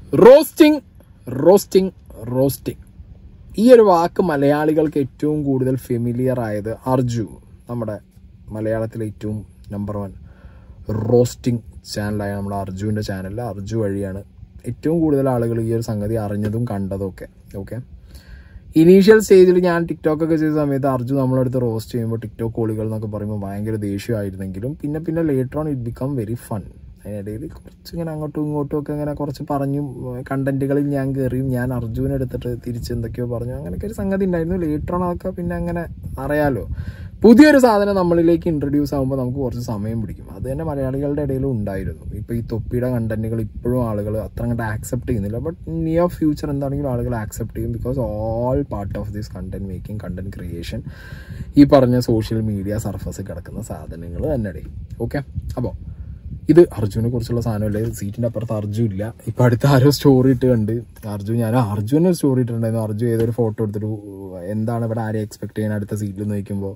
Roasting roasting roasting ഈ ഒരു വാക്ക് മലയാളികൾക്ക് ഏറ്റവും കൂടുതൽ ഫെമിലിയർ ആയത് അർജു നമ്മുടെ മലയാളത്തിലെ ഏറ്റവും നമ്പർ വൺ റോസ്റ്റിംഗ് ചാനലായ നമ്മുടെ അർജുവിൻ്റെ ചാനലിൽ അർജു വഴിയാണ് ഏറ്റവും കൂടുതൽ ആളുകൾ ഈ ഒരു സംഗതി അറിഞ്ഞതും കണ്ടതും ഒക്കെ ഓക്കെ ഇനീഷ്യൽ സ്റ്റേജിൽ ഞാൻ ടിക്ടോക്ക് ഒക്കെ ചെയ്ത സമയത്ത് അർജു നമ്മളടുത്ത് റോസ്റ്റ് ചെയ്യുമ്പോൾ ടിക്ടോക്ക് കോളികൾ എന്നൊക്കെ പറയുമ്പോൾ ഭയങ്കര ദേഷ്യമായിരുന്നെങ്കിലും പിന്നെ പിന്നെ later on it become very fun അതിനിടയിൽ കുറച്ച് ഇങ്ങനെ അങ്ങോട്ടും ഇങ്ങോട്ടും ഒക്കെ ഇങ്ങനെ കുറച്ച് പറഞ്ഞും കണ്ടന്റുകളിൽ ഞാൻ കയറിയും ഞാൻ അർജുനെ എടുത്തിട്ട് തിരിച്ച് എന്തൊക്കെയോ പറഞ്ഞു അങ്ങനെയൊക്കെ ഒരു സംഗതി ഉണ്ടായിരുന്നു ലേറ്റർ ഓൺ അതൊക്കെ പിന്നെ അങ്ങനെ അറിയാലോ പുതിയൊരു സാധനം നമ്മളിലേക്ക് ഇൻട്രൊഡ്യൂസ് ആകുമ്പോൾ നമുക്ക് കുറച്ച് സമയം പിടിക്കും അത് തന്നെ മലയാളികളുടെ ഇടയിലും ഉണ്ടായിരുന്നു ഇപ്പോൾ ഈ തൊപ്പിയുടെ കണ്ടന്റുകൾ ഇപ്പോഴും ആളുകൾ അത്ര അങ്ങോട്ട് ആക്സെപ്റ്റ് ചെയ്യുന്നില്ല ബട്ട് നിയർ ഫ്യൂച്ചർ എന്താണെങ്കിലും ആളുകൾ ആക്സെപ്റ്റ് ചെയ്യും because all part of this content making content creation ഈ പറഞ്ഞ സോഷ്യൽ മീഡിയ സർഫസ് കിടക്കുന്ന സാധനങ്ങൾ തന്നെ ഓക്കെ അപ്പോൾ ഇത് അർജുനെ കുറിച്ചുള്ള സാധനമല്ലേ സീറ്റിന്റെ അപ്പുറത്ത് അർജു ഇല്ല ഇപ്പൊ അടുത്ത ആരോ സ്റ്റോറി ഇട്ട് കണ്ട് അർജു ഞാൻ അർജുനെ സ്റ്റോറി ഇട്ടിട്ടുണ്ടായിരുന്നു അർജു ഏതൊരു ഫോട്ടോ എടുത്തിട്ട് എന്താണ് ഇവിടെ ആരെ എക്സ്പെക്ട് ചെയ്യാൻ അടുത്ത സീറ്റിൽ നോക്കുമ്പോൾ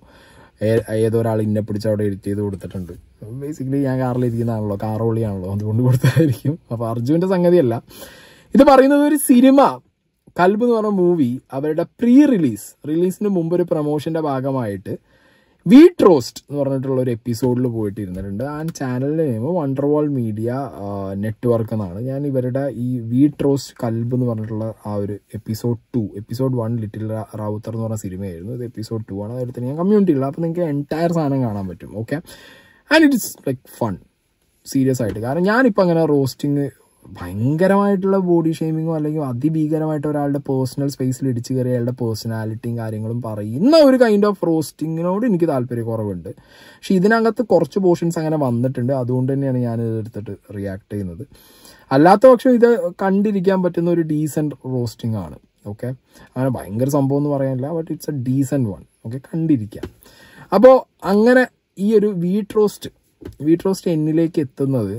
ഏതോ ഒരാൾ ഇന്നെ പിടിച്ച് അവിടെ എഡിറ്റ് ചെയ്ത് കൊടുത്തിട്ടുണ്ട് ബേസിക്കലി ഞാൻ കാറിൽ ഇരിക്കുന്നതാണല്ലോ കാർ ഓളിയാണല്ലോ അതുകൊണ്ട് കൊടുത്തായിരിക്കും അപ്പൊ അർജുവിന്റെ സംഗതിയല്ല ഇത് പറയുന്നത് ഒരു സിനിമ കൽബ് എന്ന് പറഞ്ഞ മൂവി അവരുടെ പ്രീ റിലീസ് റിലീസിന് മുമ്പ് ഒരു പ്രൊമോഷന്റെ ഭാഗമായിട്ട് വീട്ട് റോസ്റ്റ് എന്ന് പറഞ്ഞിട്ടുള്ള ഒരു എപ്പിസോഡിൽ പോയിട്ട് ഇരുന്നിട്ടുണ്ട് ആ ചാനലിന്റെ നെയിം വണ്ടർവാൾ മീഡിയ നെറ്റ്വർക്ക് എന്നാണ് ഞാൻ ഇവരുടെ ഈ വീട്ട് റോസ്റ്റ് കൽബ് എന്ന് പറഞ്ഞിട്ടുള്ള ആ ഒരു episode two episode one little റൗത്തർ എന്ന് പറഞ്ഞ സിനിമയായിരുന്നു ഇത് എപ്പിസോഡ് ടു ആണ് അതെടുത്ത് ഞാൻ കമ്മ്യൂണിറ്റി ഉള്ള അപ്പോൾ നിങ്ങൾക്ക് എൻറ്റയർ സാധനം കാണാൻ പറ്റും okay and it is like fun serious ആയിട്ട് കാരണം ഞാനിപ്പോൾ അങ്ങനെ റോസ്റ്റിംഗ് ഭയങ്കരമായിട്ടുള്ള ബോഡി ഷെയ്മിങ്ങോ അല്ലെങ്കിൽ അതിഭീകരമായിട്ട് ഒരാളുടെ പേഴ്സണൽ സ്പേസിൽ ഇടിച്ചു കയറി അയാളുടെ പേഴ്സണാലിറ്റിയും കാര്യങ്ങളും പറയുന്ന ഒരു കൈൻഡ് ഓഫ് റോസ്റ്റിങ്ങിനോട് എനിക്ക് താല്പര്യക്കുറവുണ്ട് പക്ഷെ ഇതിനകത്ത് കുറച്ച് പോർഷൻസ് അങ്ങനെ വന്നിട്ടുണ്ട് അതുകൊണ്ട് തന്നെയാണ് ഞാൻ ഇത് എടുത്തിട്ട് റിയാക്ട് ചെയ്യുന്നത് അല്ലാത്ത പക്ഷം ഇത് കണ്ടിരിക്കാൻ പറ്റുന്ന ഒരു ഡീസൻറ്റ് റോസ്റ്റിംഗ് ആണ് ഓക്കെ അങ്ങനെ ഭയങ്കര സംഭവം എന്ന് പറയാനില്ല but it's a decent one okay കണ്ടിരിക്കാം അപ്പോൾ അങ്ങനെ ഈ ഒരു വീട്ട് റോസ്റ്റ് വീട്ട് റോസ്റ്റ് എന്നിലേക്ക് എത്തുന്നത്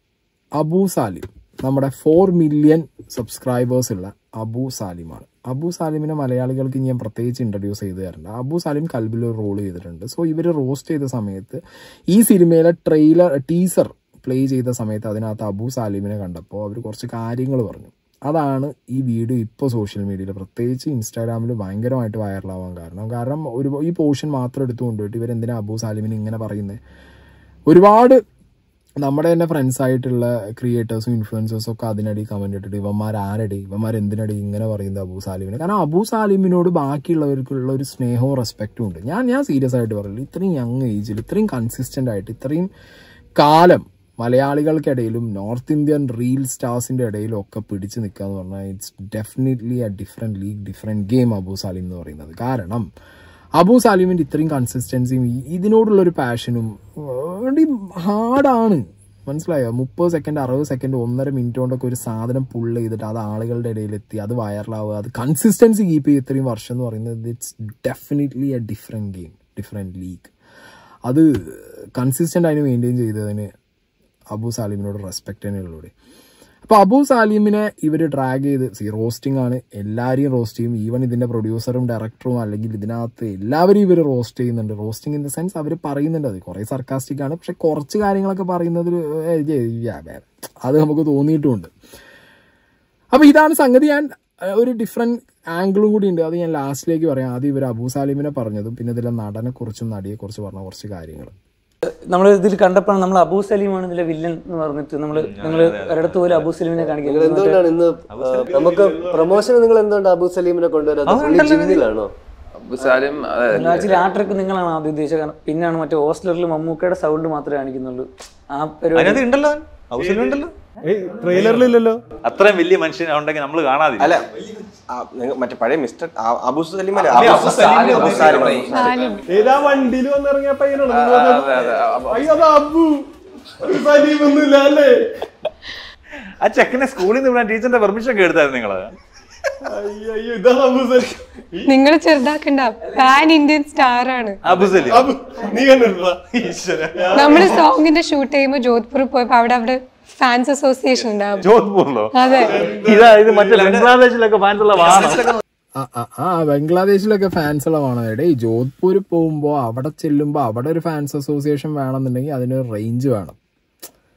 അബു സാലിം നമ്മുടെ ഫോർ മില്യൺ സബ്സ്ക്രൈബേഴ്സ് ഉള്ള അബു സാലിമാണ് അബു സാലിമിനെ മലയാളികൾക്ക് ഞാൻ പ്രത്യേകിച്ച് ഇൻട്രൊഡ്യൂസ് ചെയ്ത് തരുന്നുണ്ട് അബു സാലിം കൽബിൽ ഒരു റോൾ ചെയ്തിട്ടുണ്ട് സോ ഇവർ റോസ്റ്റ് ചെയ്ത സമയത്ത് ഈ സിനിമയിലെ ട്രെയിലർ ടീസർ പ്ലേ ചെയ്ത സമയത്ത് അതിനകത്ത് അബു സാലിമിനെ കണ്ടപ്പോൾ അവർ കുറച്ച് കാര്യങ്ങൾ പറഞ്ഞു അതാണ് ഈ വീഡിയോ ഇപ്പോൾ സോഷ്യൽ മീഡിയയിൽ പ്രത്യേകിച്ച് ഇൻസ്റ്റാഗ്രാമിൽ ഭയങ്കരമായിട്ട് വൈറലാവാൻ കാരണം കാരണം ഒരു ഈ പോർഷൻ മാത്രം എടുത്തു കൊണ്ടുപോയിട്ട് ഇവരെന്തിനാ അബു സാലിമിനെ ഇങ്ങനെ പറയുന്നത് ഒരുപാട് നമ്മുടെ തന്നെ ഫ്രണ്ട്സ് ആയിട്ടുള്ള ക്രിയേറ്റേഴ്സും ഇൻഫ്ലുവൻസേഴ്സും ഒക്കെ അതിനടി കമന്റ് ഇട്ടിട്ട് ഇവന്മാർ ആരടി ഇവന്മാർ എന്തിനടി ഇങ്ങനെ പറയുന്നത് അബൂ സാലിമിനെ കാരണം അബൂ സാലിമിനോട് ബാക്കിയുള്ളവർക്കുള്ള ഒരു സ്നേഹവും റെസ്പെക്റ്റും ഉണ്ട് ഞാൻ ഞാൻ സീരിയസ് ആയിട്ട് പറയില്ല ഇത്രയും യങ് ഏജിൽ ഇത്രയും കൺസിസ്റ്റന്റ് ആയിട്ട് ഇത്രയും കാലം മലയാളികൾക്കിടയിലും നോർത്ത് ഇന്ത്യൻ റീൽ സ്റ്റാർസിന്റെ ഇടയിലും ഒക്കെ പിടിച്ചു നിൽക്കുക എന്ന് പറഞ്ഞാൽ it's definitely a different league different game Abu Salim എന്ന് പറയുന്നത് കാരണം അബു സാലിമിന്റെ ഇത്രയും കൺസിസ്റ്റൻസിയും ഇതിനോടുള്ള ഒരു പാഷനും ഹാർഡാണ് മനസ്സിലായോ മുപ്പത് സെക്കൻഡ് അറുപത് സെക്കൻഡ് ഒന്നര മിനിറ്റ് കൊണ്ടൊക്കെ ഒരു സാധനം പുൾ ചെയ്തിട്ട് അത് ആളുകളുടെ ഇടയിൽ എത്തി അത് വൈറലാവുക അത് കൺസിസ്റ്റൻസി കീപ്പ് ചെയ്യുക ഇത്രയും വർഷം എന്ന് പറയുന്നത് it's definitely a different game different league അത് കൺസിസ്റ്റൻ്റ് അതിന് മെയിൻറ്റെയിൻ ചെയ്തതിന് അബു സാലിമിനോട് റെസ്പെക്ട് തന്നെയുള്ളൂടെ അപ്പോൾ അബു സാലിമിനെ ഇവർ ഡ്രാഗ് ചെയ്ത് സി റോസ്റ്റിംഗ് ആണ് എല്ലാവരെയും റോസ്റ്റ് ചെയ്യും ഈവൻ ഇതിന്റെ പ്രൊഡ്യൂസറും ഡയറക്ടറും അല്ലെങ്കിൽ ഇതിനകത്ത് എല്ലാവരും ഇവർ റോസ്റ്റ് ചെയ്യുന്നുണ്ട് റോസ്റ്റിംഗ് ഇൻ ദ സെൻസ് അവർ പറയുന്നുണ്ട് അത് കുറേ സർക്കാസ്റ്റിക് ആണ് പക്ഷെ കുറച്ച് കാര്യങ്ങളൊക്കെ പറയുന്നതിൽ അത് നമുക്ക് തോന്നിയിട്ടുമുണ്ട് അപ്പോൾ ഇതാണ് സംഗതി ഞാൻ ഒരു ഡിഫറെന്റ് ആംഗിളും കൂടി ഉണ്ട് അത് ഞാൻ ലാസ്റ്റിലേക്ക് പറയാം ആദ്യം ഇവർ അബു സാലിമിനെ പറഞ്ഞതും പിന്നെ ഇതിലെ നടനെ കുറിച്ചും നടിയെ കുറിച്ച് പറഞ്ഞ കുറച്ച് കാര്യങ്ങൾ നമ്മൾ ഇതിൽ കണ്ടപ്പോൾ നമ്മൾ അബൂ സലീമാണ് ഇതിലെ വില്ലൻ എന്ന് പറഞ്ഞിട്ട് നമ്മൾ നിങ്ങൾ ഒരിടത്ത് പോലും അബൂ സലീമിനെ നിങ്ങൾ കാണിക്കുന്നത് എന്തുകൊണ്ടാണ് ഇന്ന് ആ, നമുക്ക് പ്രൊമോഷൻ നിങ്ങൾ എന്തുകൊണ്ട് അബു സലീമിനെ കൊണ്ടുവരാതെ പുള്ളി ജിമ്മിലാണോ അബുസാലിം അതെ, ആക്ച്വലി ആ ട്രിക്ക് നിങ്ങളാണ് ആദ്യം ഉദ്ദേശിച്ചത് കാരണം പിന്നാണ് മറ്റേ ഹോസ്റ്റലറിൽ മമ്മൂക്കയുടെ സൗണ്ട് മാത്രമേ കാണിക്കുന്നുള്ളൂ ആ പരിപാടി അതിനകത്ത് ഉണ്ടല്ലോ ഹൗസിൽ ഉണ്ടല്ലോ ട്രെയിലറിലില്ലല്ലോ അത്രയും വലിയ മനുഷ്യൻ ഉണ്ടെങ്കിൽ നമ്മൾ കാണാതെ അല്ല ആ, നിങ്ങ- മറ്റേ പഴയ മിസ്റ്റർ ആ- അബു സലീം അല്ലേ? അബു അബു സലീം അബു സലീം. സാലിം ഏതാ വണ്ടിയിൽ വന്നിറങ്ങിയ പയ്യനാണ് അതെ, അതെ, അതെ. അപ്പൊ അയ്യോ അത് അബു സലീം ഒന്നുമില്ല അല്ലേ ആ ചെക്കനെ സ്കൂളിൽ നിന്ന് വിടാൻ ടീച്ചറിന്റെ പെർമിഷൻ ഒക്കെ എടുത്തായിരുന്നു നിങ്ങള് അയ്യോ അയ്യോ ഇതാണ് അബു സലീം നിങ്ങൾ ചെറുതാക്കണ്ട പാൻ ഇന്ത്യൻ സ്റ്റാർ ആണ് അബുസലി അബു നീ കണ്ടിട്ടുണ്ടോ ഈശ്വര നമ്മൾ സോങ്ങിന്റെ ഷൂട്ട് ചെയ്യുമ്പോൾ ജോധ്പൂർ പോയപ്പോ അവിടെ അവിടെ ഫാൻസ് അസോസിയേഷൻ ഉണ്ടാവും ജോധ്പൂറിലോ അതെ ഇതാ ഇത് മറ്റേ ബംഗ്ലാദേശിലൊക്കെ ഫാൻസ് ഉള്ള വാഹനം ആ, ആ, ആ ബംഗ്ലാദേശിലൊക്കെ ഫാൻസ് ഉള്ളതാണ് എടേ ഈ ജോധ്പൂർ പോകുമ്പോൾ അവിടെ ചെല്ലുമ്പോൾ അവിടെ ഒരു ഫാൻസ് അസോസിയേഷൻ വേണമെന്നുണ്ടെങ്കിൽ അതിനൊരു റേഞ്ച് വേണം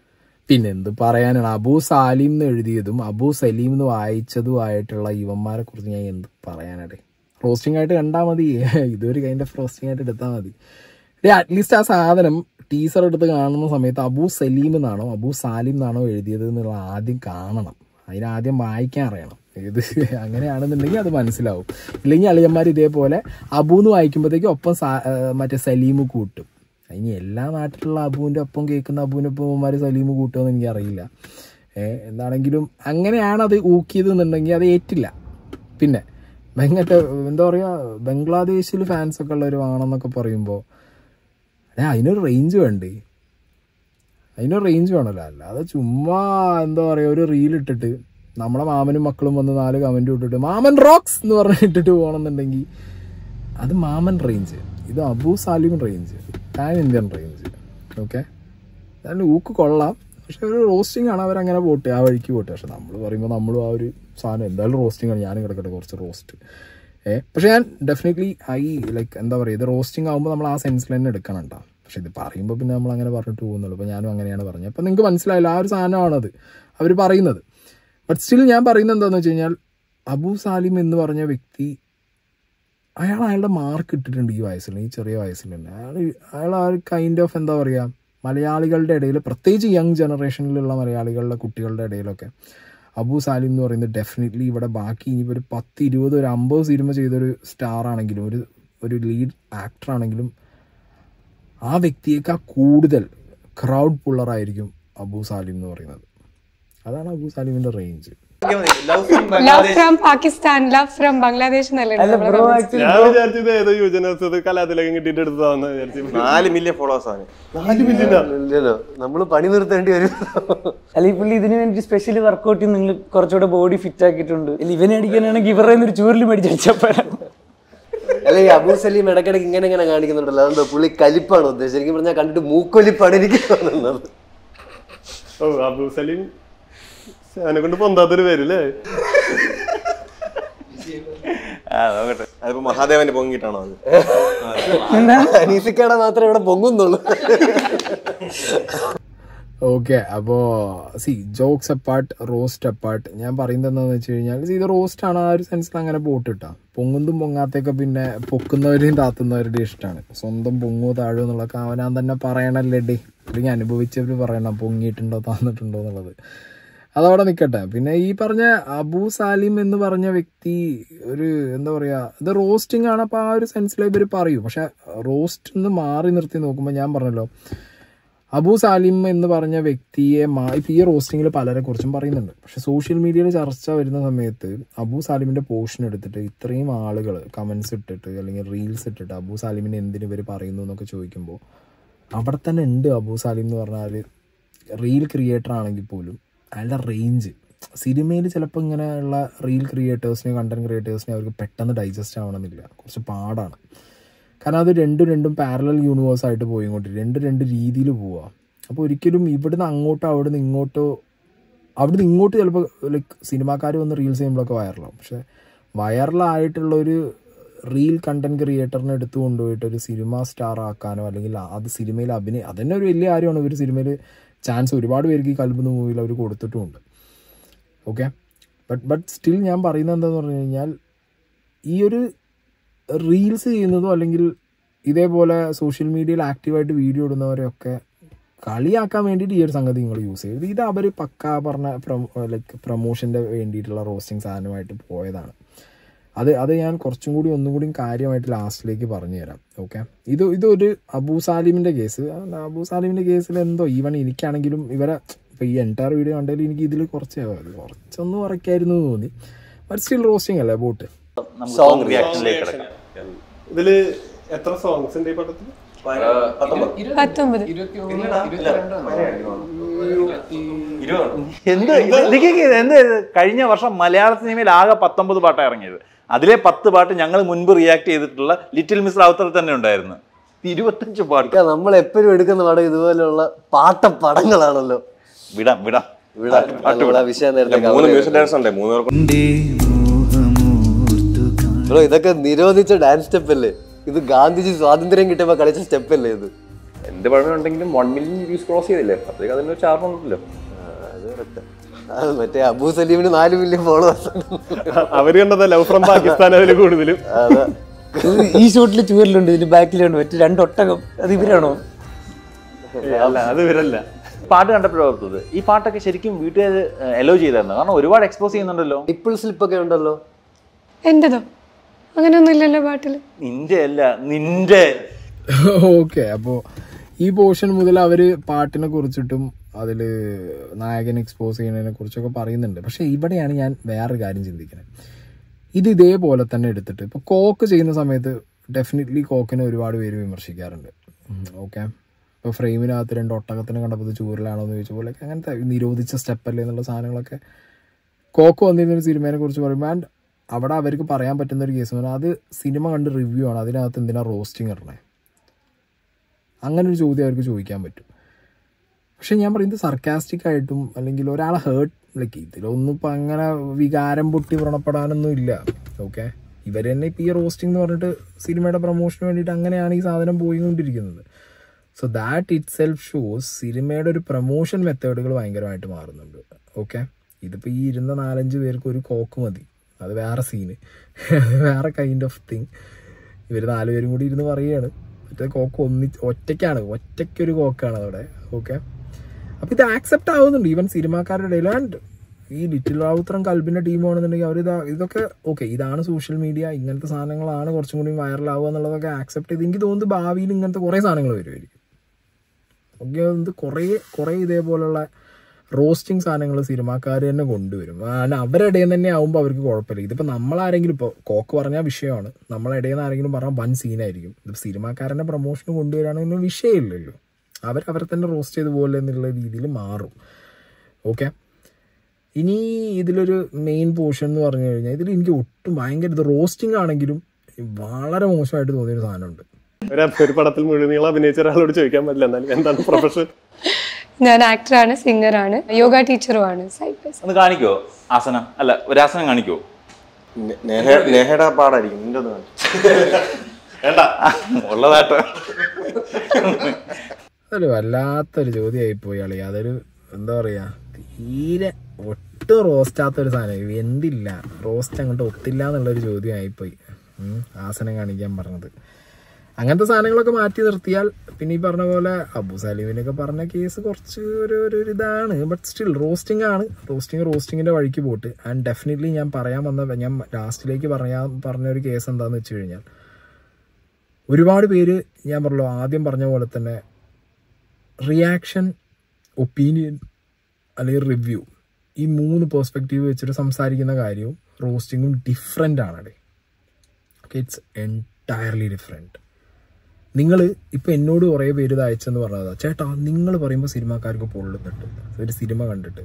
പിന്നെ എന്ത് പറയാനാണ് അബൂ സാലിം എന്ന് എഴുതിയതും അബൂ സലീം എന്ന് വായിച്ചതുമായിട്ടുള്ള ഇവന്മാരെ കുറിച്ച് ഞാൻ എന്ത് പറയാനടേ റോസ്റ്റിംഗ് ആയിട്ട് കണ്ടാൽ മതി ഇതൊരു കൈൻഡ് ഓഫ് റോസ്റ്റിംഗ് ആയിട്ട് എടുത്താൽ മതി ഡേ അറ്റ്ലീസ്റ്റ് ആ സാധനം ടീസർ എടുത്ത് കാണുന്ന സമയത്ത് അബൂ സലീം എന്നാണോ അബൂ സാലിം എന്നാണോ എഴുതിയത് എന്നുള്ള ആദ്യം കാണണം അതിനാദ്യം വായിക്കാൻ അറിയണം ഇത് അങ്ങനെയാണെന്നുണ്ടെങ്കിൽ അത് മനസ്സിലാവും ഇല്ലെങ്കിൽ അളിയന്മാർ ഇതേപോലെ അബു എന്ന് വായിക്കുമ്പോഴത്തേക്കും ഒപ്പം സാ- ആ, മറ്റേ സലീം കൂട്ടും ഇനി എല്ലാ നാട്ടിലുള്ള അബുവിൻ്റെ ഒപ്പം കേൾക്കുന്ന അബുവിൻ്റെ ഒപ്പം ഇവന്മാർ സലീം കൂട്ടുമെന്ന് എനിക്കറിയില്ല ഏഹ് എന്താണെങ്കിലും അങ്ങനെയാണ് അത് ഊക്കിയത് എന്നുണ്ടെങ്കിൽ അത് ഏറ്റില്ല പിന്നെ ഭയങ്കര എന്താ പറയുക ബംഗ്ലാദേശിൽ ഫാൻസൊക്കെ ഉള്ളവർ വേണമെന്നൊക്കെ പറയുമ്പോൾ ഏ അതിനൊരു റേഞ്ച് വേണ്ടേ അതിനൊരു റേഞ്ച് വേണമല്ലോ അല്ലാതെ ചുമ്മാ എന്താ പറയുക ഒരു റീൽ ഇട്ടിട്ട് നമ്മളെ മാമനും മക്കളും വന്ന് നാല് കമൻറ്റ് ഇട്ടിട്ട് മാമൻ റോക്സ് എന്ന് പറഞ്ഞ് ഇട്ടിട്ട് പോകണമെന്നുണ്ടെങ്കിൽ അത് മാമൻ റേഞ്ച് ഇത് Abu Salim range pan Indian range okay അതായത് ഊക്ക് കൊള്ളാം പക്ഷെ ഒരു റോസ്റ്റിംഗ് ആണ് അവരങ്ങനെ പോട്ടെ ആ വഴിക്ക് പോട്ടെ പക്ഷെ നമ്മൾ പറയുമ്പോൾ നമ്മളും ആ ഒരു സാധനം എന്തായാലും റോസ്റ്റിംഗ് ആണ് ഞാനും കിടക്കട്ടെ കുറച്ച് റോസ്റ്റ് ഏ പക്ഷെ ഞാൻ ഡെഫിനറ്റ്ലി ഐ ലൈക്ക് എന്താ പറയുക ഇത് റോസ്റ്റിംഗ് ആകുമ്പോൾ നമ്മൾ ആ സെൻസിൽ തന്നെ എടുക്കണം കേട്ടോ പക്ഷെ ഇത് പറയുമ്പോൾ പിന്നെ നമ്മൾ അങ്ങനെ പറഞ്ഞിട്ട് പോകുന്നുള്ളൂ അപ്പോൾ ഞാനും അങ്ങനെയാണ് പറഞ്ഞത് അപ്പോൾ നിങ്ങൾക്ക് മനസ്സിലായില്ല ആ ഒരു സാധനമാണത് അവർ പറയുന്നത് ബട്ട് സ്റ്റിൽ ഞാൻ പറയുന്നത് എന്താണെന്ന് വെച്ച് കഴിഞ്ഞാൽ അബു സാലിം എന്ന് പറഞ്ഞ വ്യക്തി അയാൾ അയാളുടെ മാർക്ക് ഇട്ടിട്ടുണ്ട് ഈ വയസ്സിൽ ഈ ചെറിയ വയസ്സിൽ തന്നെ അയാൾ അയാൾ ആ ഒരു കൈൻഡ് ഓഫ് എന്താ പറയുക മലയാളികളുടെ ഇടയിൽ പ്രത്യേകിച്ച് യങ് ജനറേഷനിലുള്ള മലയാളികളുടെ കുട്ടികളുടെ ഇടയിലൊക്കെ അബു സാലിം എന്ന് പറയുന്നത് ഡെഫിനറ്റ്ലി ഇവിടെ ബാക്കി ഇനിയിപ്പോൾ ഒരു പത്ത് ഇരുപത് ഒരു അമ്പത് സിനിമ ചെയ്തൊരു സ്റ്റാർ ആണെങ്കിലും ഒരു ഒരു ലീഡ് ആക്ടർ ആണെങ്കിലും ആ വ്യക്തിയേക്കാൾ കൂടുതൽ ക്രൗഡ് പുള്ളറായിരിക്കും അബു സാലിം എന്ന് പറയുന്നത് അതാണ് അബു സാലിമിൻ്റെ range love from Pakistan love from Bangladesh എന്നല്ലേ അല്ല നമ്മള് ബ്രോ comments. ആക്ച്വലി ഞാൻ വിചാരിച്ചത് ഏതോ യുവജനോത്സവത് കലാതിലകം കിട്ടിയിട്ട് എടുത്തതാന്ന് വിചാരിച്ചു നാല് മില്യൺ ഫോളോവേഴ്സ് ആണ് നാല് മില്യനാ ഇല്ലല്ലോ നമ്മൾ പണി നിർത്തേണ്ടി വരും അല്ല ഈ പുള്ളി ഇതിന് വേണ്ടി സ്പെഷ്യലി വർക്കൗട്ട് ചെയ്ത് നിങ്ങൾ കുറച്ചുകൂടെ ബോഡി ഫിറ്റ് ആക്കിയിട്ടുണ്ട് ഇല്ല ഇവനെ അടിക്കാനാണെങ്കിൽ ഇവരുടെ ഒരു ചൂരിൽ മേടിച്ചപ്പോഴാണ് അല്ല ഈ അബൂ സലീം ഇടയ്ക്കിടയ്ക്ക് ഇങ്ങനെ ഇങ്ങനെ കാണിക്കുന്നുണ്ടല്ലോ അതെന്താ പുള്ളി കലിപ്പാണ് ഉദ്ദേശിച്ചത് ശരിക്കും പറഞ്ഞാൽ കണ്ടിട്ട് മൂക്കൊലിപ്പാണ് എനിക്ക് തോന്നുന്നത് ഓ അബു സലീം അവനെ കൊണ്ട് പൊന്താത്തൊരു പേരല്ലേ ആ നോക്കട്ടെ അതിപ്പോ മഹാദേവന്റെ പൊങ്ങിയിട്ടാണോ അത് അനീസിക്കാടെ മാത്രമേ ഇവിടെ പൊങ്ങുന്നുള്ളൂ ഓക്കെ അപ്പോൾ see jokes apart roast apart ഞാൻ പറയുന്നത് എന്താണെന്ന് വെച്ച് കഴിഞ്ഞാൽ ഇത് റോസ്റ്റ് ആണ് ആ ഒരു സെൻസിൽ അങ്ങനെ പോട്ടിട്ടാ പൊങ്ങുന്നതും പൊങ്ങാത്തൊക്കെ പിന്നെ പൊക്കുന്നവരെയും താത്തുന്നവരുടെയും ഇഷ്ടമാണ് സ്വന്തം പൊങ്ങോ താഴോ എന്നുള്ളതൊക്കെ അവനാൻ തന്നെ പറയണല്ലേ ഡേ അല്ലെങ്കിൽ അനുഭവിച്ചവർ പറയണം പൊങ്ങിയിട്ടുണ്ടോ താന്നിട്ടുണ്ടോ എന്നുള്ളത് അതവിടെ നിൽക്കട്ടെ പിന്നെ ഈ പറഞ്ഞ അബു സാലിം എന്ന് പറഞ്ഞ വ്യക്തി ഒരു എന്താ പറയുക ഇത് റോസ്റ്റിംഗ് ആണ് അപ്പോൾ ആ ഒരു സെൻസിൽ ഇവർ പറയൂ പക്ഷെ റോസ്റ്റ് നിന്ന് മാറി നിർത്തി നോക്കുമ്പോൾ ഞാൻ പറഞ്ഞല്ലോ അബു സാലിം എന്ന് പറഞ്ഞ വ്യക്തിയെ മാ- ഇപ്പൊ ഈ റോസ്റ്റിംഗിൽ പലരെ കുറിച്ചും പറയുന്നുണ്ട് പക്ഷെ സോഷ്യൽ മീഡിയയിൽ ചർച്ച വരുന്ന സമയത്ത് അബു സാലിമിന്റെ പോർഷൻ എടുത്തിട്ട് ഇത്രയും ആളുകൾ കമന്റ്സ് ഇട്ടിട്ട് അല്ലെങ്കിൽ റീൽസ് ഇട്ടിട്ട് അബു സാലിമിനെ എന്തിനു ഇവർ പറയുന്നു എന്നൊക്കെ ചോദിക്കുമ്പോൾ അവിടെ തന്നെ ഉണ്ട് അബു സാലിം എന്ന് പറഞ്ഞാൽ റീൽ ക്രിയേറ്റർ ആണെങ്കിൽ പോലും അയാളുടെ റേഞ്ച് സിനിമയിൽ ചിലപ്പോൾ ഇങ്ങനെയുള്ള റീൽ ക്രിയേറ്റേഴ്സിനെ കണ്ടന്റ് ക്രിയേറ്റേഴ്സിനെ അവർക്ക് പെട്ടെന്ന് ഡൈജസ്റ്റ് ആവണമെന്നില്ല കുറച്ച് പാടാണ് കാരണം അത് രണ്ടും രണ്ടും പാരലൽ യൂണിവേഴ്സ് ആയിട്ട് പോയിക്കൊണ്ട് രണ്ട് രണ്ട് രീതിയിൽ പോവുക അപ്പോൾ ഒരിക്കലും ഇവിടുന്ന് അങ്ങോട്ടോ അവിടുന്ന് ഇങ്ങോട്ടോ അവിടുന്ന് ഇങ്ങോട്ട് ചിലപ്പോൾ ലൈക്ക് സിനിമാക്കാർ വന്ന് റീൽസ് ചെയ്യുമ്പോഴൊക്കെ വൈറലാവും പക്ഷെ വൈറലായിട്ടുള്ള ഒരു റീൽ കണ്ടന്റ് ക്രിയേറ്ററിനെ എടുത്തു കൊണ്ടുപോയിട്ട് ഒരു സിനിമ സ്റ്റാർ ആക്കാനോ അല്ലെങ്കിൽ അത് സിനിമയിൽ അഭിനയം അതന്നെ ഒരു വലിയ കാര്യമാണ് ഒരു സിനിമയിൽ ചാൻസ് ഒരുപാട് പേർക്ക് ഈ കൽബുന്ന മൂവിയിൽ അവർ കൊടുത്തിട്ടുമുണ്ട് ഓക്കെ ബട്ട് ബട്ട് സ്റ്റിൽ ഞാൻ പറയുന്നത് എന്താണെന്ന് പറഞ്ഞു കഴിഞ്ഞാൽ ഈ ഒരു റീൽസ് ചെയ്യുന്നതോ അല്ലെങ്കിൽ ഇതേപോലെ സോഷ്യൽ മീഡിയയിൽ ആക്റ്റീവായിട്ട് വീഡിയോ ഇടുന്നവരെയൊക്കെ കളിയാക്കാൻ വേണ്ടിയിട്ട് ഈ ഒരു സംഗതി നിങ്ങൾ യൂസ് ചെയ്ത് ഇത് അവർ പക്ക പറഞ്ഞ ലൈക്ക് പ്രൊമോഷൻ്റെ വേണ്ടിയിട്ടുള്ള റോസ്റ്റിംഗ് സാധനമായിട്ട് പോയതാണ് അത് അത് ഞാൻ കുറച്ചും കൂടി ഒന്നും കൂടി കാര്യമായിട്ട് ലാസ്റ്റിലേക്ക് പറഞ്ഞു തരാം ഓക്കെ ഇത് ഇതൊരു അബൂ സാലിമിൻ്റെ കേസ് അബൂ സാലിമിൻ്റെ കേസിൽ എന്തോ ഈവൻ എനിക്കാണെങ്കിലും ഇവരെ ഇപ്പോൾ ഈ എൻറ്റയർ വീഡിയോ കണ്ടതിൽ എനിക്ക് ഇതിൽ കുറച്ച് കുറച്ചൊന്നും ഉറക്കായിരുന്നു എന്ന് തോന്നി ബട്ട് സ്റ്റിൽ റോസ്റ്റിംഗ് അല്ലേ ബോട്ട് സോങ് റിയാക്ഷനിലേക്ക് കിടക്കാം ഇതില് എത്ര സോങ്സ് ഉണ്ട് ഈ പടത്തിൽ പത്തൊമ്പത് എന്ത് ഇതിക്ക് എന്ത് ഇത്? കഴിഞ്ഞ വർഷം മലയാള സിനിമയിൽ ആകെ പത്തൊമ്പത് പാട്ടാണ് ഇറങ്ങിയത് അതിലെ പത്ത് പാട്ട് ഞങ്ങൾ മുൻപ് റിയാക്ട് ചെയ്തിട്ടുള്ള ലിറ്റിൽ മിസ് റാവുത്തർ തന്നെ ഉണ്ടായിരുന്നു ഇരുപത്തഞ്ച് പാട്ട് നമ്മൾ എപ്പോഴും എടുക്കുന്ന പടം ഇതുപോലെയുള്ള പാട്ട പടങ്ങളാണല്ലോ വിടാം വിടാം ഇവിടെ നമ്മുടെ വിഷയം നേരത്തെ മൂന്ന് മ്യൂസിക് ഡയറക്ടേഴ്സ് ഉണ്ട് മൂന്ന് പേർക്ക് ബ്രോ ഇതൊക്കെ നിരോധിച്ച ഡാൻസ് സ്റ്റെപ്പ് അല്ലേ ഇത് ഗാന്ധിജി സ്വാതന്ത്ര്യം കിട്ടിയപ്പോ കളിച്ച സ്റ്റെപ്പ് അല്ലേ ഇത് എന്ത് പഴമ ഉണ്ടെങ്കിലും വൺ മില്യൺ വ്യൂസ് ക്രോസ് ചെയ്തില്ലേ അപ്പോഴത്തേക്ക് അതിനൊരു ചാർജ് ഉണ്ടല്ലോ അത് correct ആ. അത് മറ്റേ അബൂ സലീമിന് നാല് മില്യൺ ഫോളോവേഴ്സ് അവര് കണ്ടത് ലവ് ഫ്രം പാകിസ്ഥാൻ അതിൽ കൂടുതലും അതാ ഇത് ഈ ഷൂട്ടിൽ ചുവരിലുണ്ട് ഇതിന്റെ ബാക്കിലുണ്ട് മറ്റേ രണ്ട് ഒട്ടകം അത് ഇവരാണോ അല്ല അത് ഇവരല്ല പാട്ട് കണ്ടപ്പോഴാണ് ഓർത്തത് ഈ പാട്ടൊക്കെ ശരിക്കും വീട്ടുകാർ എലോ ചെയ്തായിരുന്നു കാരണം ഒരുപാട് എക്സ്പോസ് ചെയ്യുന്നുണ്ടല്ലോ നിപ്പിൾ സ്ലിപ്പ് ഒക്കെ ഉണ്ടല്ലോ എന്റേതോ അങ്ങനെയൊന്നും ഇല്ലല്ലോ പാട്ടിൽ നിന്റെ അല്ല നിന്റെ ഓക്കെ അപ്പോൾ ഈ പോർഷൻ മുതൽ അവർ പാട്ടിനെ കുറിച്ചിട്ടും അതിൽ നായകൻ എക്സ്പോസ് ചെയ്യുന്നതിനെ കുറിച്ചൊക്കെ പറയുന്നുണ്ട് പക്ഷെ ഇവിടെയാണ് ഞാൻ വേറൊരു കാര്യം ചിന്തിക്കുന്നത് ഇത് ഇതേപോലെ തന്നെ എടുത്തിട്ട് ഇപ്പോൾ കോക്ക് ചെയ്യുന്ന സമയത്ത് ഡെഫിനറ്റ്ലി കോക്കിനെ ഒരുപാട് പേര് വിമർശിക്കാറുണ്ട് ഓക്കെ ഇപ്പോൾ ഫ്രെയിമിനകത്ത് രണ്ട് ഒട്ടകത്തിനെ കണ്ടപ്പോൾ ഇത് ചൂരലാണോ എന്ന് ചോദിച്ച പോലെ അങ്ങനത്തെ നിരോധിച്ച സ്റ്റെപ്പല്ലേ എന്നുള്ള സാധനങ്ങളൊക്കെ കോക്ക് വന്നിരുന്ന ഒരു സിനിമയെ കുറിച്ച് പറയുമ്പോൾ ആൻഡ് അവിടെ അവർക്ക് പറയാൻ പറ്റുന്ന ഒരു കേസ് എന്ന് പറഞ്ഞാൽ അത് സിനിമ കണ്ട് റിവ്യൂ ആണ് അതിനകത്ത് എന്തിനാ റോസ്റ്റിംഗ് ഇടണേ അങ്ങനെ ഒരു ചോദ്യം അവർക്ക് ചോദിക്കാൻ പറ്റും പക്ഷെ ഞാൻ പറയുന്നത് സർക്കാസ്റ്റിക് ആയിട്ടും അല്ലെങ്കിൽ ഒരാളെ ഹേർട്ട് ലൈക്ക് ഇതിലൊന്നും ഇപ്പം അങ്ങനെ വികാരം പൊട്ടി വ്രണപ്പെടാനൊന്നും ഇല്ല ഓക്കെ ഇവർ തന്നെ ഇപ്പം ഈ റോസ്റ്റിംഗ് എന്ന് പറഞ്ഞിട്ട് സിനിമയുടെ പ്രൊമോഷന് വേണ്ടിയിട്ട് അങ്ങനെയാണ് ഈ സാധനം പോയിക്കൊണ്ടിരിക്കുന്നത് so that itself shows സിനിമയുടെ ഒരു പ്രൊമോഷൻ മെത്തേഡുകൾ ഭയങ്കരമായിട്ട് മാറുന്നുണ്ട് ഓക്കെ ഇതിപ്പോൾ ഈ ഇരുന്ന നാലഞ്ച് പേർക്ക് ഒരു കോക്ക് മതി അത് വേറെ സീന് വേറെ കൈൻഡ് ഓഫ് തിങ് ഇവർ നാലുപേരും കൂടി ഇരുന്ന് പറയുകയാണ് മറ്റേ കോക്ക് ഒന്നി ഒറ്റയ്ക്കാണ് ഒറ്റയ്ക്കൊരു കോക്കാണ് അവിടെ ഓക്കെ അപ്പം ഇത് ആക്സെപ്റ്റ് ആവുന്നുണ്ട് ഈവൻ സിനിമാക്കാരുടെ ഇടയിൽ ആൻഡ് ഈ ലിറ്റിൽ റാവുത്രം കൽബിന്റെ ടീമാണെന്നുണ്ടെങ്കിൽ അവർ ഇതാ ഇതൊക്കെ ഓക്കെ ഇതാണ് സോഷ്യൽ മീഡിയ ഇങ്ങനത്തെ സാധനങ്ങളാണ് കുറച്ചും കൂടി വൈറലാവുക എന്നുള്ളതൊക്കെ ആക്സെപ്റ്റ് ചെയ്ത് എനിക്ക് തോന്നുന്നു ഭാവിയിൽ ഇങ്ങനത്തെ കുറേ സാധനങ്ങൾ വരുമായിരിക്കും ഓക്കെ ഇത് കുറേ കുറേ ഇതേപോലുള്ള റോസ്റ്റിംഗ് സാധനങ്ങൾ സിനിമാക്കാർ തന്നെ കൊണ്ടുവരും കാരണം അവരുടെ ഇടയിൽ തന്നെ ആവുമ്പോൾ അവർക്ക് കുഴപ്പമില്ല ഇതിപ്പോൾ നമ്മളാരെങ്കിലും ഇപ്പോൾ കോക്ക് പറഞ്ഞാൽ വിഷയമാണ് നമ്മളെ ഇടയിൽ നിന്ന് ആരെങ്കിലും പറഞ്ഞാൽ വൻ സീനായിരിക്കും ഇത് സിനിമാക്കാരൻ്റെ പ്രൊമോഷന് കൊണ്ടുവരാണെങ്കിൽ വിഷയമില്ലല്ലോ അവർ അവരെ തന്നെ റോസ്റ്റ് ചെയ്ത് പോലെ എന്നുള്ള രീതിയിൽ മാറും ഓക്കെ ഇനി ഇതിലൊരു മെയിൻ പോർഷൻ എന്ന് പറഞ്ഞു കഴിഞ്ഞാൽ ഇതിൽ എനിക്ക് ഒട്ടും ഭയങ്കര ഇത് റോസ്റ്റിംഗ് ആണെങ്കിലും വളരെ മോശമായിട്ട് തോന്നിയൊരു സാധനമുണ്ട് ഒരു ഒരു പടത്തിൽ മുഴുനീളം അഭിനയിച്ച ഒരാളോട് ചോദിക്കാൻ പറ്റില്ല എന്നാലും എന്താണ് പ്രൊഫഷൻ ഞാൻ ആക്ടറാണ് സിംഗറാണ് യോഗ ടീച്ചറുമാണ് സൈഡ് ബൈ ഒന്ന് കാണിക്കോ ആസനം അല്ല ഒരു ആസനം കാണിക്കോ നെഹ- നെഹയുടെ പാടായിരിക്കും നിന്റെ ഒന്ന് കാണിച്ചു വേണ്ട ഉള്ളതാട്ടോ അതൊരു വല്ലാത്തൊരു ചോദ്യമായി പോയി അളി അതൊരു എന്താ പറയാ തീരെ ഒട്ടും റോസ്റ്റാത്തൊരു സാധനം എന്തില്ല റോസ്റ്റ് അങ്ങോട്ട് ഒത്തില്ല എന്നുള്ളൊരു ചോദ്യമായിപ്പോയി ഉം, ആസനം കാണിക്കാൻ പറഞ്ഞത് അങ്ങനത്തെ സാധനങ്ങളൊക്കെ മാറ്റി നിർത്തിയാൽ പിന്നെ ഈ പറഞ്ഞ പോലെ അബു സലീമിനൊക്കെ പറഞ്ഞ കേസ് കുറച്ച് ഒരു ഒരു ഒരു ഇതാണ് ബട്ട് സ്റ്റിൽ റോസ്റ്റിംഗ് ആണ് റോസ്റ്റിംഗ് റോസ്റ്റിങ്ങിന്റെ വഴിക്ക് പോട്ട് ആൻഡ് ഡെഫിനറ്റ്ലി ഞാൻ പറയാൻ വന്ന ഞാൻ ലാസ്റ്റിലേക്ക് പറയാൻ പറഞ്ഞ ഒരു കേസ് എന്താന്ന് വെച്ച് കഴിഞ്ഞാൽ ഒരുപാട് പേര് ഞാൻ പറഞ്ഞല്ലോ ആദ്യം പറഞ്ഞ പോലെ തന്നെ റിയാക്ഷൻ ഒപ്പീനിയൻ അല്ലെങ്കിൽ റിവ്യൂ ഈ മൂന്ന് പേഴ്സ്പെക്റ്റീവ് വെച്ചിട്ട് സംസാരിക്കുന്ന കാര്യവും റോസ്റ്റിങ്ങും ഡിഫറെൻ്റ് ആണ് ഓക്കെ ഇറ്റ്സ് എൻറ്റയർലി ഡിഫറെൻറ്റ് നിങ്ങൾ ഇപ്പോൾ എന്നോട് കുറേ പേര് ഇത് അയച്ചെന്ന് പറഞ്ഞതാ ചേട്ടാ നിങ്ങൾ പറയുമ്പോൾ സിനിമാക്കാർക്ക് പൊള്ളുന്നുണ്ട് ഒരു സിനിമ കണ്ടിട്ട്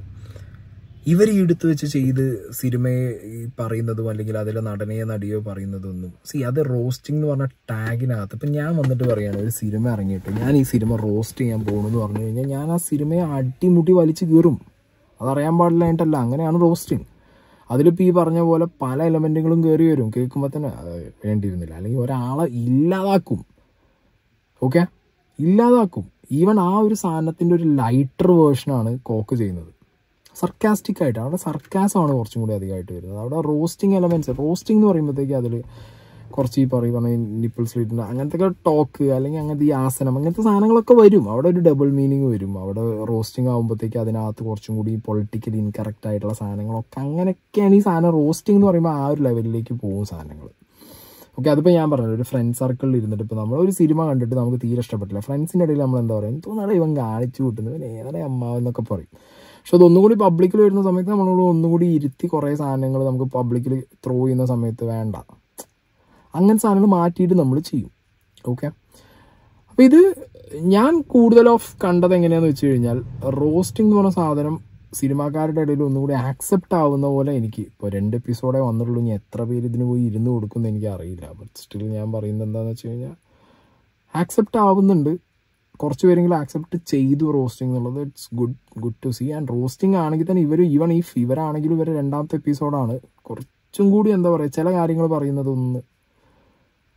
ഇവർ ഈ എടുത്തു വെച്ച് ചെയ്ത് സിനിമയെ ഈ പറയുന്നതും അല്ലെങ്കിൽ അതിലെ നടനെയോ നടിയോ പറയുന്നതൊന്നും സി അത് റോസ്റ്റിംഗ് എന്ന് പറഞ്ഞ ടാഗിനകത്ത് ഇപ്പം ഞാൻ വന്നിട്ട് പറയുകയാണ് ഒരു സിനിമ ഇറങ്ങിയിട്ട് ഞാൻ ഈ സിനിമ റോസ്റ്റ് ചെയ്യാൻ പോകണമെന്ന് പറഞ്ഞു കഴിഞ്ഞാൽ ഞാൻ ആ സിനിമയെ അടിമുട്ടി വലിച്ച് കീറും അതറിയാൻ പാടില്ലായിട്ടല്ല അങ്ങനെയാണ് റോസ്റ്റിംഗ് അതിലിപ്പോൾ ഈ പറഞ്ഞ പോലെ പല എലമെൻറ്റുകളും കയറി വരും കേൾക്കുമ്പോൾ തന്നെ അത് വേണ്ടിയിരുന്നില്ല അല്ലെങ്കിൽ ഒരാളെ ഇല്ലാതാക്കും ഓക്കെ ഇല്ലാതാക്കും ഈവൻ ആ ഒരു സാധനത്തിൻ്റെ ഒരു ലൈറ്റർ വേർഷനാണ് കോക്ക് ചെയ്യുന്നത് സർക്കാസ്റ്റിക് ആയിട്ട് അവിടെ സർക്കാസമാണ് കുറച്ചും കൂടി അധികമായിട്ട് വരുന്നത് അവിടെ റോസ്റ്റിംഗ് എലമെന്റ്സ് റോസ്റ്റിംഗ് എന്ന് പറയുമ്പോഴത്തേക്ക് അതിൽ കുറച്ച് ഈ പറയുന്ന നിപ്പിൾ സ്ലീറ്റിൻ്റെ അങ്ങനത്തെ ടോക്ക് അല്ലെങ്കിൽ അങ്ങനത്തെ ഈ ആസനം അങ്ങനത്തെ സാധനങ്ങളൊക്കെ വരും അവിടെ ഒരു ഡബിൾ മീനിങ് വരും അവിടെ റോസ്റ്റിംഗ് ആകുമ്പോഴത്തേക്ക് അതിനകത്ത് കുറച്ചും കൂടി പൊളിറ്റിക്കലി ഇൻകറക്റ്റ് ആയിട്ടുള്ള സാധനങ്ങളൊക്കെ അങ്ങനെയൊക്കെയാണ് ഈ സാധനം റോസ്റ്റിംഗ് എന്ന് പറയുമ്പോൾ ആ ഒരു ലെവലിലേക്ക് പോകും സാധനങ്ങൾ ഓക്കെ അതിപ്പോൾ ഞാൻ പറഞ്ഞത് ഒരു ഫ്രണ്ട് സർക്കിളിൽ ഇരുന്നിട്ട് ഇപ്പോൾ നമ്മൾ ഒരു സിനിമ കണ്ടിട്ട് നമുക്ക് തീരെ ഇഷ്ടപ്പെട്ടില്ല ഫ്രണ്ട്സിൻ്റെ ഇടയിൽ നമ്മൾ എന്താ പറയുക തോന്നാണ് ഇവൻ കാണിച്ചു കൂട്ടുന്നത് ഇവൻ ഏറെ അമ്മാവെന്നൊക്കെ പറയും പക്ഷെ അതൊന്നും കൂടി പബ്ലിക്കിൽ വരുന്ന സമയത്ത് നമ്മളോട് ഒന്നും കൂടി ഇരുത്തി കുറേ സാധനങ്ങൾ നമുക്ക് പബ്ലിക്കിൽ ത്രോ ചെയ്യുന്ന സമയത്ത് വേണ്ട അങ്ങനത്തെ സാധനങ്ങൾ മാറ്റിയിട്ട് നമ്മൾ ചെയ്യും ഓക്കെ അപ്പോൾ ഇത് ഞാൻ കൂടുതൽ ഓഫ് കണ്ടത് എങ്ങനെയാണെന്ന് വെച്ച് കഴിഞ്ഞാൽ റോസ്റ്റിംഗ് എന്ന് പറഞ്ഞ സാധനം സിനിമാക്കാരുടെ ഇടയിൽ ഒന്നുകൂടി ആക്സെപ്റ്റ് ആവുന്ന പോലെ എനിക്ക് ഇപ്പോൾ രണ്ട് എപ്പിസോഡേ വന്നിട്ടുള്ളൂ ഇനി എത്ര പേര് ഇതിന് പോയി ഇരുന്ന് കൊടുക്കുമെന്ന് എനിക്ക് അറിയില്ല ബട്ട് സ്റ്റിൽ ഞാൻ പറയുന്നത് എന്താണെന്ന് വെച്ച് കഴിഞ്ഞാൽ ആക്സെപ്റ്റ് ആവുന്നുണ്ട് കുറച്ച് പേരെങ്കിലും ആക്സെപ്റ്റ് ചെയ്തു റോസ്റ്റിംഗ് എന്നുള്ളത് it's good good to see and roasting ആണെങ്കിൽ തന്നെ ഇവർ ഈവൺ ഈ ഇവരാണെങ്കിലും ഇവർ രണ്ടാമത്തെ എപ്പിസോഡാണ് കുറച്ചും കൂടി എന്താ പറയുക ചില കാര്യങ്ങൾ പറയുന്നത് ഒന്ന്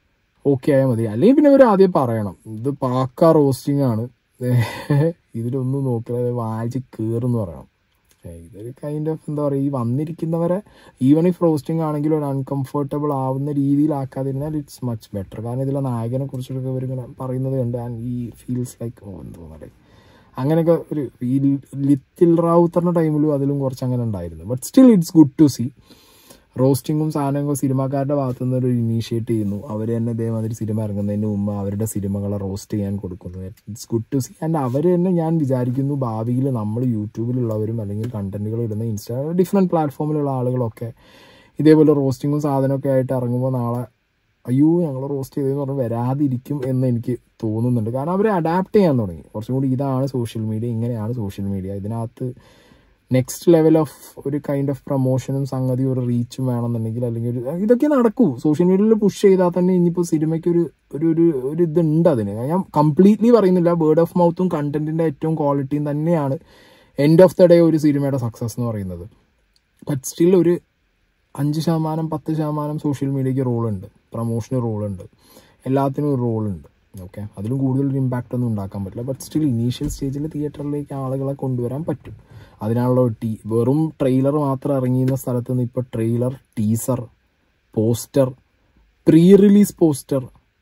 ഓക്കെ ആയാൽ മതി അല്ലെങ്കിൽ പിന്നെ ഇവർ ആദ്യം പറയണം ഇത് പാക്ക റോസ്റ്റിംഗ് ആണ് ഇതിലൊന്നും നോക്കില്ല വായിച്ച് കയറെന്ന് പറയണം ഏ, ഇതൊരു കൈൻഡ് ഓഫ് എന്താ പറയുക ഈ വന്നിരിക്കുന്നവരെ ഈവൻ ഇഫ് റോസ്റ്റിംഗ് ആണെങ്കിലും ഒരു അൺകംഫർട്ടബിൾ ആവുന്ന രീതിയിലാക്കാതിരുന്നാൽ ഇറ്റ്സ് മച്ച് ബെറ്റർ കാരണം ഇതിലെ നായകനെ കുറിച്ചൊക്കെ ഇവരിങ്ങനെ പറയുന്നത് കണ്ട് ആൻഡ് ഈ ഫീൽസ് ലൈക്ക് ഓ എന്തോ തോന്നലേ അങ്ങനെയൊക്കെ ഒരു ഈ ലിറ്റിൽ റാവുത്തറിൻ്റെ ടൈമിലും അതിലും കുറച്ച് അങ്ങനെ ഉണ്ടായിരുന്നു but still it's good to see റോസ്റ്റിങ്ങും സാധനങ്ങളും സിനിമാക്കാരുടെ ഭാഗത്തു നിന്ന് ഒരു ഇനീഷ്യേറ്റ് ചെയ്യുന്നു അവർ തന്നെ ഇതേമാതിരി സിനിമ ഇറങ്ങുന്നതിന് മുമ്പ് അവരുടെ സിനിമകളെ റോസ്റ്റ് ചെയ്യാൻ കൊടുക്കുന്നു it's good to see and അവർ തന്നെ ഞാൻ വിചാരിക്കുന്നു ഭാവിയിൽ നമ്മൾ യൂട്യൂബിലുള്ളവരും അല്ലെങ്കിൽ കണ്ടന്റുകൾ ഇടുന്ന ഇൻസ്റ്റാ ഡിഫറെൻറ്റ് പ്ലാറ്റ്ഫോമിലുള്ള ആളുകളൊക്കെ ഇതേപോലെ റോസ്റ്റിങ്ങും സാധനമൊക്കെ ആയിട്ട് ഇറങ്ങുമ്പോൾ നാളെ അയ്യോ ഞങ്ങൾ റോസ്റ്റ് ചെയ്തതെന്ന് പറഞ്ഞ് വരാതിരിക്കും എന്ന് എനിക്ക് തോന്നുന്നുണ്ട് കാരണം അവർ അഡാപ്റ്റ് ചെയ്യാൻ തുടങ്ങി കുറച്ചും കൂടി ഇതാണ് സോഷ്യൽ മീഡിയ ഇങ്ങനെയാണ് സോഷ്യൽ മീഡിയ ഇതിനകത്ത് നെക്സ്റ്റ് ലെവൽ ഓഫ് ഒരു കൈൻഡ് ഓഫ് പ്രൊമോഷനും സംഗതി ഒരു റീച്ചും വേണമെന്നുണ്ടെങ്കിൽ അല്ലെങ്കിൽ ഒരു ഇതൊക്കെ നടക്കൂ സോഷ്യൽ മീഡിയയിൽ പുഷ് ചെയ്താൽ തന്നെ ഇനിയിപ്പോൾ സിനിമയ്ക്ക് ഒരു ഒരു ഒരു ഒരു ഇതുണ്ട് അതിന് ഞാൻ കംപ്ലീറ്റ്ലി പറയുന്നില്ല വേർഡ് ഓഫ് മൗത്തും കണ്ടന്റിന്റെ ഏറ്റവും ക്വാളിറ്റിയും തന്നെയാണ് എൻഡ് ഓഫ് ദ ഡേ ഒരു സിനിമയുടെ സക്സസ് എന്ന് പറയുന്നത് ബട്ട് സ്റ്റിൽ ഒരു അഞ്ച് ശതമാനം പത്ത് ശതമാനം സോഷ്യൽ മീഡിയയ്ക്ക് റോളുണ്ട് പ്രൊമോഷന് റോളുണ്ട് എല്ലാത്തിനും ഒരു റോളുണ്ട് ഓക്കെ അതിലും കൂടുതൽ ഒരു ഇമ്പാക്റ്റ് ഒന്നും ഉണ്ടാക്കാൻ പറ്റില്ല ബട്ട് സ്റ്റിൽ ഇനീഷ്യൽ സ്റ്റേജിൽ തിയേറ്ററിലേക്ക് ആളുകളെ കൊണ്ടുവരാൻ പറ്റും അതിനാണല്ലോ ടീ വെറും ട്രെയിലർ മാത്രം ഇറങ്ങിയിരുന്ന സ്ഥലത്ത് നിന്ന് ഇപ്പോൾ trailer teaser poster pre release poster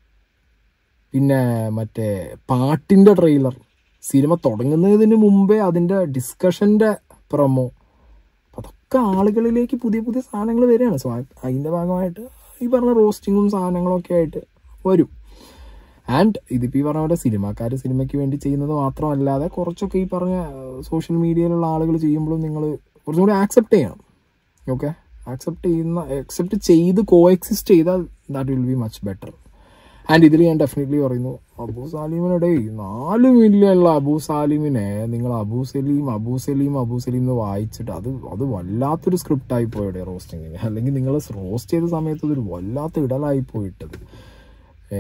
പിന്നെ മറ്റേ പാട്ടിൻ്റെ ട്രെയിലർ സിനിമ തുടങ്ങുന്നതിന് മുമ്പേ അതിൻ്റെ ഡിസ്കഷൻ്റെ പ്രൊമോ അതൊക്കെ ആളുകളിലേക്ക് പുതിയ പുതിയ സാധനങ്ങൾ വരികയാണ് സോ അതിൻ്റെ ഭാഗമായിട്ട് ഈ പറഞ്ഞ റോസ്റ്റിങ്ങും സാധനങ്ങളും ഒക്കെ ആയിട്ട് വരും ആൻഡ് ഇതിപ്പോൾ ഈ പറഞ്ഞ പോലെ സിനിമാക്കാർ സിനിമയ്ക്ക് വേണ്ടി ചെയ്യുന്നത് മാത്രമല്ലാതെ കുറച്ചൊക്കെ ഈ പറഞ്ഞ സോഷ്യൽ മീഡിയയിലുള്ള ആളുകൾ ചെയ്യുമ്പോഴും നിങ്ങൾ കുറച്ചും കൂടി ആക്സെപ്റ്റ് ചെയ്യണം ഓക്കെ ആക്സെപ്റ്റ് ചെയ്യുന്ന ആക്സെപ്റ്റ് ചെയ്ത് കോ എക്സിസ്റ്റ് ചെയ്താൽ that will be much better and ഇതിൽ ഞാൻ ഡെഫിനറ്റ്ലി പറയുന്നു അബു സാലിമിനിടെ നാല് മില്യണുള്ള അബു സാലിമിനെ നിങ്ങൾ അബു സലീം അബു സലീം അബു സലീം എന്ന് വായിച്ചിട്ട് അത് അത് വല്ലാത്തൊരു സ്ക്രിപ്റ്റായി പോയുടെ റോസ്റ്റിങ്ങിന് അല്ലെങ്കിൽ നിങ്ങൾ റോസ്റ്റ് ചെയ്ത സമയത്ത് അതൊരു വല്ലാത്ത ഇടലായി പോയിട്ടത് ഏ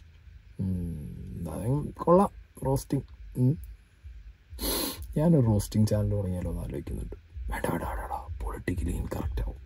ഉം, അത് കൊള്ളാം റോസ്റ്റിംഗ് ഞാനൊരു റോസ്റ്റിംഗ് ചാനൽ തുടങ്ങിയാലോ എന്ന് ആലോചിക്കുന്നുണ്ട് വേണ്ട വേണ്ട വേണ്ട പൊളിറ്റിക്കലി ഇൻകറക്റ്റ് ആവും